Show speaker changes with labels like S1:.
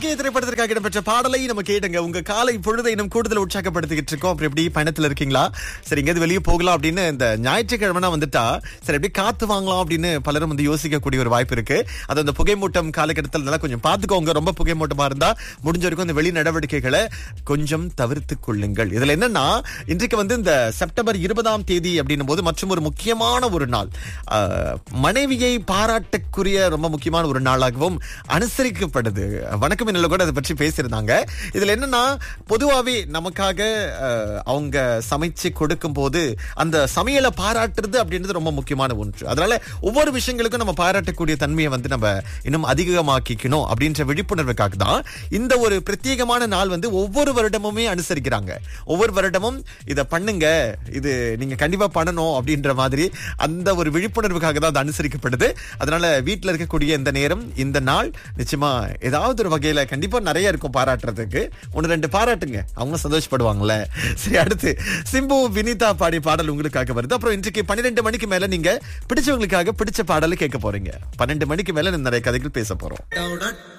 S1: எங்கே திரைப்படத்திற்காக இடம்பெற்ற பாடலை நம்ம கேட்டுங்க உங்க காலை பொழுதை இன்னும் கூடுதல் உற்சாகப்படுத்திக்கிட்டு இருக்கோம் அப்புறம் எப்படி பயணத்துல இருக்கீங்களா சரி எங்கேயாவது வெளியே போகலாம் அப்படின்னு இந்த ஞாயிற்றுக்கிழமைனா வந்துட்டா சரி எப்படி காத்து வாங்கலாம் அப்படின்னு பலரும் வந்து யோசிக்கக்கூடிய ஒரு வாய்ப்பு இருக்கு அது அந்த புகைமூட்டம் காலகட்டத்தில் நல்லா கொஞ்சம் பார்த்துக்கோங்க ரொம்ப புகைமூட்டமா இருந்தா முடிஞ்ச வரைக்கும் இந்த வெளி நடவடிக்கைகளை கொஞ்சம் தவிர்த்து கொள்ளுங்கள் இதுல என்னன்னா இன்றைக்கு வந்து இந்த செப்டம்பர் இருபதாம் தேதி அப்படின்னும் போது மற்றும் ஒரு முக்கியமான ஒரு நாள் ஆஹ், மனைவியை பாராட்டக்குரிய ரொம்ப முக்கியமான ஒரு நாளாகவும் அனுசரிக்கப்படுது வணக்கம் இன்னல கூட அதை பற்றி பேசியிருந்தாங்க இதுல என்னன்னா பொதுவாவே நமக்காக அஹ், அவங்க சமைச்சு கொடுக்கும் போது அந்த சமையலை பாராட்டுறது அப்படின்றது ரொம்ப முக்கியமான ஒன்று அதனால ஒவ்வொரு விஷயங்களுக்கும் நம்ம பாராட்டக்கூடிய தன்மையை வந்து நம்ம இன்னும் அதிகமாக்கிக்கணும் அப்படின்ற விழிப்புணர்வுக்காக தான் இந்த ஒரு பிரத்யேகமான நாள் வந்து ஒவ்வொரு வருடமுமே அனுசரிக்கிறாங்க ஒவ்வொரு வருடமும் இதை பண்ணுங்க இது நீங்க கண்டிப்பா பண்ணணும் அப்படின்ற மாதிரி அந்த ஒரு விழிப்புணர்வுக்காக தான் அது அனுசரிக்கப்படுது அதனால வீட்ல இருக்கக்கூடிய இந்த நேரம் இந்த நாள் நிச்சயமா ஏதாவது ஒரு வகையில கண்டிப்பா நிறைய இருக்கும் பாராட்டுறதுக்கு ஒன்னு ரெண்டு பாராட்டுங்க அவங்க சந்தோஷப்படுவாங்கல்ல சரி அடுத்து சிம்பு வினிதா பாடிய பாடல் உங்களுக்காக வருது அப்புறம் இன்றைக்கு பன்னிரெண்டு மணிக்கு மேல நீங்க பிடிச்சவங்களுக்காக பிடிச்ச பாடலை கேட்க போறீங்க பன்னெண்டு மணிக்கு மேல நிறைய கதைகள் பேச போறோம்